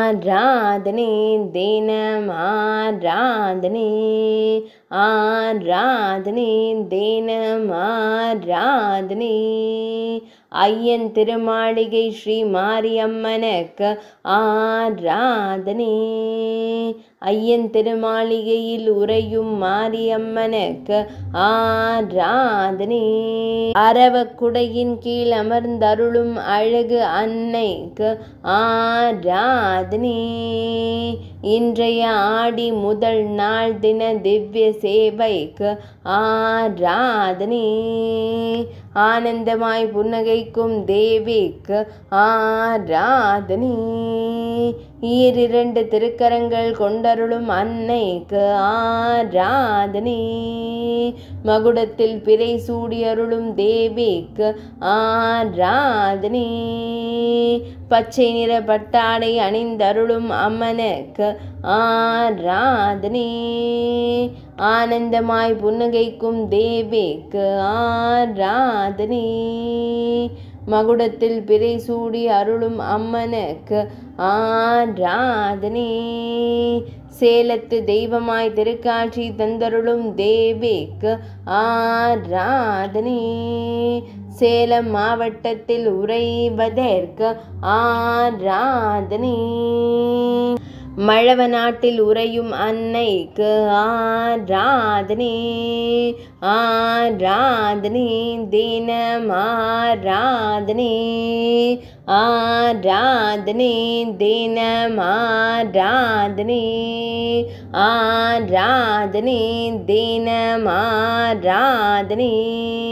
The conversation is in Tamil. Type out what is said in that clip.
ஆராதனை தினம் ஆராதனை ஆராதனை தினம் ஆராதனை ஐயன் திருமாளிகை ஸ்ரீ மாரியம்மனுக்கு ஆராதனை ஐயன் திருமாளிகையில் உறையும் மாரியம்மனுக்கு ஆராதனை அரவக்குடையின் கீழ் அமர்ந்தருளும் அழகு அன்னைக்கு ஆராதனை இன்றைய ஆடி முதல் நாள் தின திவ்ய சேவைக்கு ஆராதனை ஆனந்தமாய் புன்னகைக்கும் தேவிக்கு ஆராதனை ஈரிரண்டு திருக்கரங்கள் கொண்டருளும் அன்னைக்கு ஆராதனை மகுடத்தில் பிறை சூடி அருளும் தேவிக்கு ஆராதனை பச்சை நிற பட்டாடை அணிந்தருளும் அம்மனுக்கு ஆராதனை ஆனந்தமாய் புன்னகைக்கும் தேவிக்கு ஆராதனை மகுடத்தில் பிறை சூடி அருளும் அம்மனுக்கு ஆராதனை சேலத்து தெய்வமாய் திருக்காட்சி தந்தருளும் தேவிக்கு ஆராதனை சேலம் மாவட்டத்தில் உறைவதற்கு ஆராதனை மழவ நாட்டில் உறையும் அன்னைக்கு ஆராதனை ஆராதனை தினம் ஆராதனை ஆராதனை தினம் ஆராதனை ஆராதனை தினம் ஆராதனை